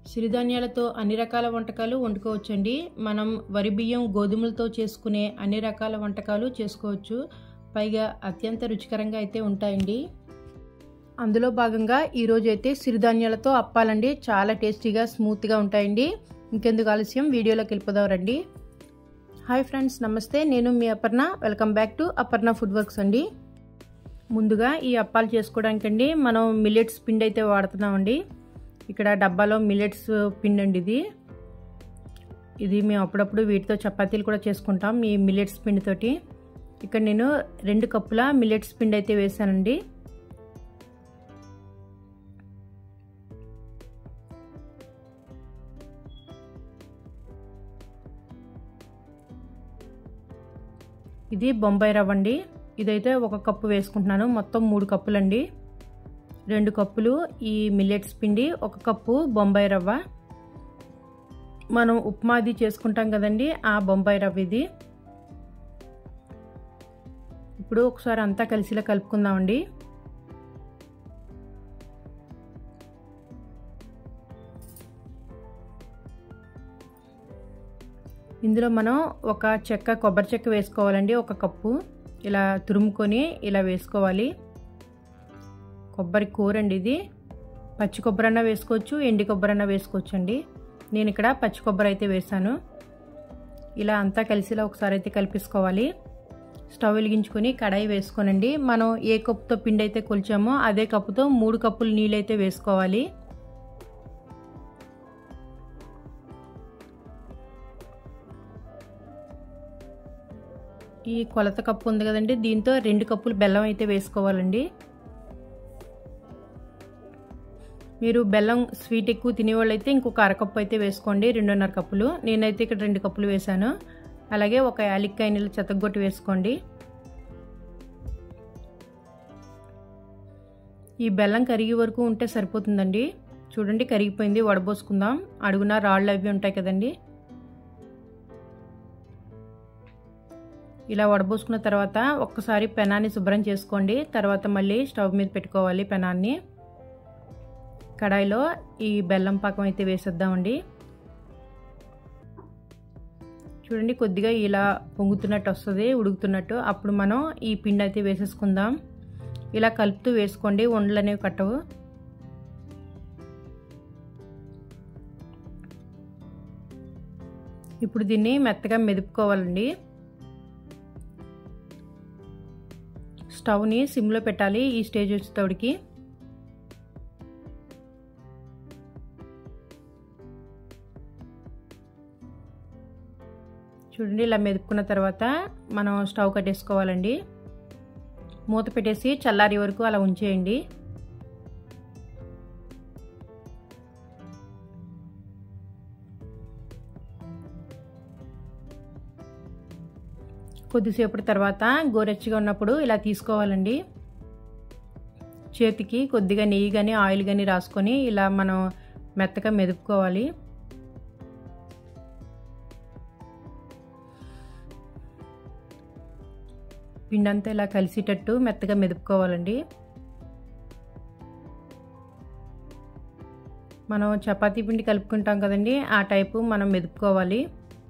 సిరిధాన్యాలతో అన్ని రకాల వంటకాలు వండుకోవచ్చండి మనం వరి బియ్యం గోధుమలతో చేసుకునే అన్ని రకాల వంటకాలు చేసుకోవచ్చు పైగా అత్యంత రుచికరంగా అయితే ఉంటాయండి అందులో భాగంగా ఈరోజు అయితే సిరిధాన్యాలతో అప్పాలండి చాలా టేస్టీగా స్మూత్గా ఉంటాయండి ఇంకెందుకు ఆలస్యం వీడియోలోకి వెళ్ళిపోదాం రండి హాయ్ ఫ్రెండ్స్ నమస్తే నేను మీ Aparna welcome back to Aparna food works అండి ముందుగా ఈ అప్పాలు చేసుకోవడానికండి మనం మిల్లెట్స్ పిండి అయితే వాడుతున్నామండి ఇక్కడ డబ్బాలో మిల్లెట్స్ పిండి అండి ఇది ఇది మేము అప్పుడప్పుడు వీటితో చపాతీలు కూడా చేసుకుంటాం ఈ మిల్లెట్స్ పిండితోటి ఇక్కడ నేను రెండు కప్పుల మిల్లెట్స్ పిండి అయితే వేసానండి ఇది బొంబాయి రవ్వ అండి ఇదైతే ఒక కప్పు వేసుకుంటున్నాను మొత్తం మూడు కప్పులండి రెండు కప్పులు ఈ మిల్లెట్స్ పిండి ఒక కప్పు బొంబాయి రవ్వ మనం ఉప్మాది చేసుకుంటాం కదండి ఆ బొంబాయి రవ్వ ఇది ఇప్పుడు ఒకసారి అంతా కలిసిలా కలుపుకుందామండి ఇందులో మనం ఒక చెక్క కొబ్బరి చెక్క వేసుకోవాలండి ఒక కప్పు ఇలా తురుముకొని ఇలా వేసుకోవాలి కొబ్బరి కూర అండి ఇది పచ్చి కొబ్బరి అన్న వేసుకోవచ్చు ఎండి కొబ్బరి అన్న వేసుకోవచ్చు అండి నేను ఇక్కడ పచ్చి కొబ్బరి అయితే వేసాను ఇలా అంతా కలిసిలా ఒకసారి అయితే కలిపేసుకోవాలి స్టవ్ వెలిగించుకొని కడాయి వేసుకోనండి మనం ఏ కప్పుతో పిండి అయితే కొలిచామో అదే కప్పుతో మూడు కప్పులు నీళ్ళు అయితే వేసుకోవాలి ఈ కొలత కప్పు ఉంది కదండి దీంతో రెండు కప్పులు బెల్లం అయితే వేసుకోవాలండి మీరు బెల్లం స్వీట్ ఎక్కువ తినేవాళ్ళు అయితే ఇంకొక అరకప్పు అయితే వేసుకోండి రెండున్నర కప్పులు నేనైతే ఇక్కడ రెండు కప్పులు వేసాను అలాగే ఒక యాలిక్కాయ నీళ్ళు చెత్తగొట్టి వేసుకోండి ఈ బెల్లం కరిగే వరకు ఉంటే సరిపోతుందండి చూడండి కరిగిపోయింది వడబోసుకుందాం అడుగున రాళ్ళు అవి ఉంటాయి కదండి ఇలా వడబోసుకున్న తర్వాత ఒక్కసారి పెనాన్ని శుభ్రం చేసుకోండి తర్వాత మళ్ళీ స్టవ్ మీద పెట్టుకోవాలి పెనాన్ని కడాయిలో ఈ బెల్లం పాకం అయితే వేసేద్దామండి చూడండి కొద్దిగా ఇలా పొంగుతున్నట్టు వస్తుంది ఉడుకుతున్నట్టు అప్పుడు మనం ఈ పిండి అయితే వేసేసుకుందాం ఇలా కలుపుతూ వేసుకోండి వండలు అనేవి కట్టవు ఇప్పుడు దీన్ని మెత్తగా మెదుపుకోవాలండి స్టవ్ని సిమ్లో పెట్టాలి ఈ స్టేజ్ వచ్చేటోడికి చూడండి ఇలా మెదుపుకున్న తర్వాత మనం స్టవ్ కట్టేసుకోవాలండి మూత పెట్టేసి చల్లారి వరకు అలా ఉంచేయండి కొద్దిసేపటి తర్వాత గోరెచ్చగా ఉన్నప్పుడు ఇలా తీసుకోవాలండి చేతికి కొద్దిగా నెయ్యి కానీ ఆయిల్ కానీ రాసుకొని ఇలా మనం మెత్తగా మెదుపుకోవాలి పిండి అంతా ఇలా కలిసేటట్టు మెత్తగా మెదుపుకోవాలండి మనం చపాతీ పిండి కలుపుకుంటాం కదండి ఆ టైపు మనం మెదుపుకోవాలి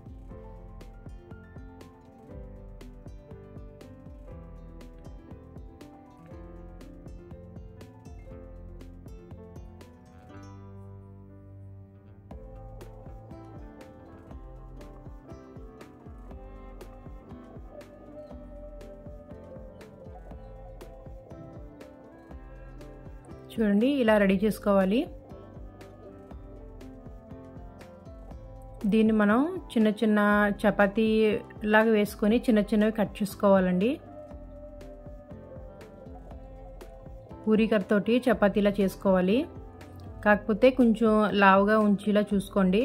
చూడండి ఇలా రెడీ చేసుకోవాలి దీన్ని మనం చిన్న చిన్న చపాతీ లాగా వేసుకొని చిన్న చిన్నవి కట్ చేసుకోవాలండి పూరీకరతోటి చపాతీలా చేసుకోవాలి కాకపోతే కొంచెం లావుగా ఉంచేలా చూసుకోండి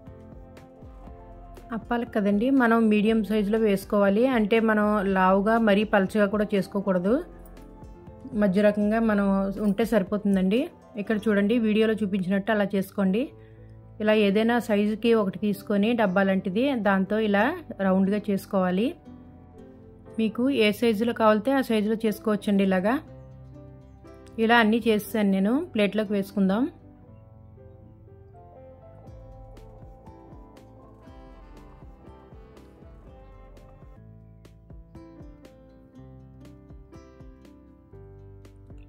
అప్పాలి కదండి మనం మీడియం సైజులో వేసుకోవాలి అంటే మనం లావుగా మరీ పలచగా కూడా చేసుకోకూడదు మధ్య రకంగా మనం ఉంటే సరిపోతుందండి ఇక్కడ చూడండి వీడియోలో చూపించినట్టు అలా చేసుకోండి ఇలా ఏదైనా సైజుకి ఒకటి తీసుకొని డబ్బా లాంటిది దాంతో ఇలా రౌండ్గా చేసుకోవాలి మీకు ఏ సైజులో కావాలితే ఆ సైజులో చేసుకోవచ్చండి ఇలాగా ఇలా అన్నీ చేస్తాను నేను ప్లేట్లోకి వేసుకుందాం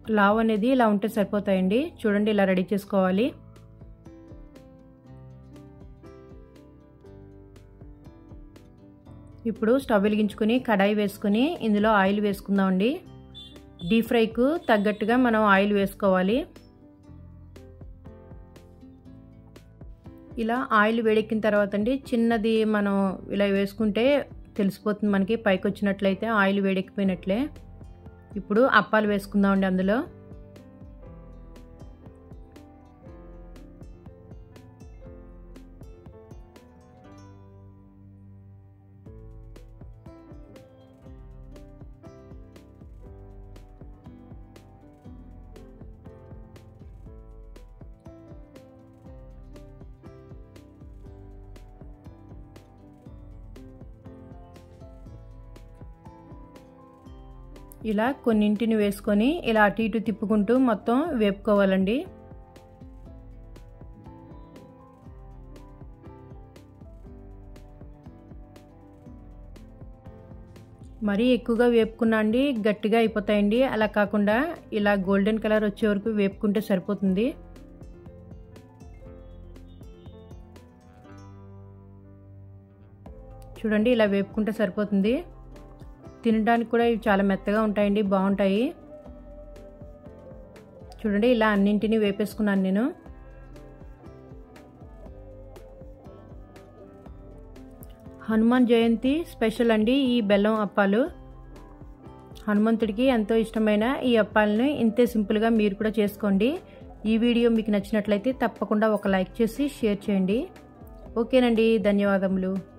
లావ్ అనేది ఇలా ఉంటే సరిపోతాయండి చూడండి ఇలా రెడీ చేసుకోవాలి ఇప్పుడు స్టవ్ వెలిగించుకొని కడాయి వేసుకొని ఇందులో ఆయిల్ వేసుకుందామండి డీప్ ఫ్రైకు తగ్గట్టుగా మనం ఆయిల్ వేసుకోవాలి ఇలా ఆయిల్ వేడెక్కిన తర్వాత అండి చిన్నది మనం ఇలా వేసుకుంటే తెలిసిపోతుంది మనకి పైకి వచ్చినట్లయితే ఆయిల్ వేడెక్కిపోయినట్లే ఇప్పుడు అప్పాలు వేసుకుందామండి అందులో ఇలా కొన్నింటిని వేసుకొని ఇలా అటు ఇటు తిప్పుకుంటూ మొత్తం వేపుకోవాలండి మరీ ఎక్కువగా వేపుకున్నా అండి గట్టిగా అయిపోతాయండి అలా కాకుండా ఇలా గోల్డెన్ కలర్ వచ్చే వరకు వేపుకుంటే సరిపోతుంది చూడండి ఇలా వేపుకుంటే సరిపోతుంది తినడానికి కూడా ఇవి చాలా మెత్తగా ఉంటాయండి బాగుంటాయి చూడండి ఇలా అన్నింటినీ వేపేసుకున్నాను నేను హనుమాన్ జయంతి స్పెషల్ అండి ఈ బెల్లం అప్పాలు హనుమంతుడికి ఎంతో ఇష్టమైన ఈ అప్పాలని ఇంతే సింపుల్గా మీరు కూడా చేసుకోండి ఈ వీడియో మీకు నచ్చినట్లయితే తప్పకుండా ఒక లైక్ చేసి షేర్ చేయండి ఓకేనండి ధన్యవాదములు